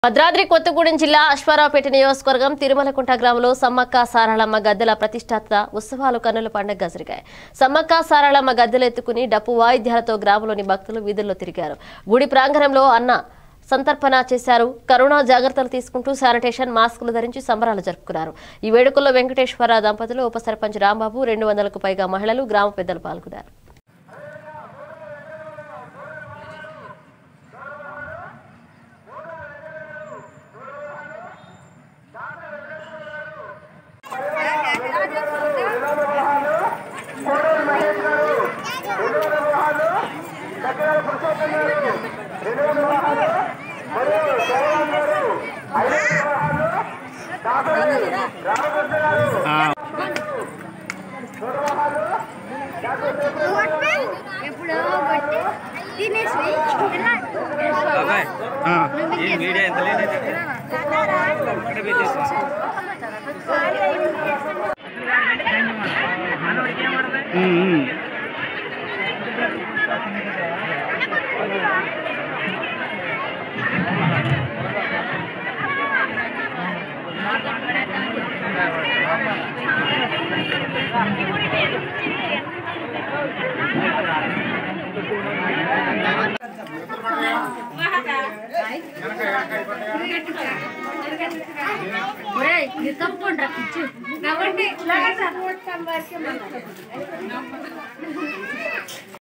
భద్రాద్రి కొత్తగూడెం జిల్లా అశ్వారావుపేట నియోజకవర్గం తిరుమలకుంట గ్రామంలో సమ్మక్క సారాళమ్మ గద్దెల ప్రతిష్టాత్మక ఉత్సవాలు కన్నుల పండుగ జరిగాయి సమ్మక్క సారాళమ్మ గద్దెలు ఎత్తుకుని డప్పు వాయిద్యాలతో గ్రామంలోని భక్తులు వీధుల్లో తిరిగారు గుడి ప్రాంగణంలో అన్న సంతర్పణ చేశారు కరోనా జాగ్రత్తలు తీసుకుంటూ శానిటేషన్ మాస్కులు ధరించి సంబరాలు జరుపుకున్నారు ఈ వేడుకల్లో వెంకటేశ్వర దంపతులు ఉప సర్పంచ్ రాంబాబు రెండు వందలకు పైగా మహిళలు గ్రామ పెద్దలు పాల్గొన్నారు ఎప్పుడో కొట్టి తినేసి బాబాయ్ ఈ మీడియా ఎంత లేట్ అయితే ఇక్కడ పెట్టేసి తప్పకుండా పిచ్చు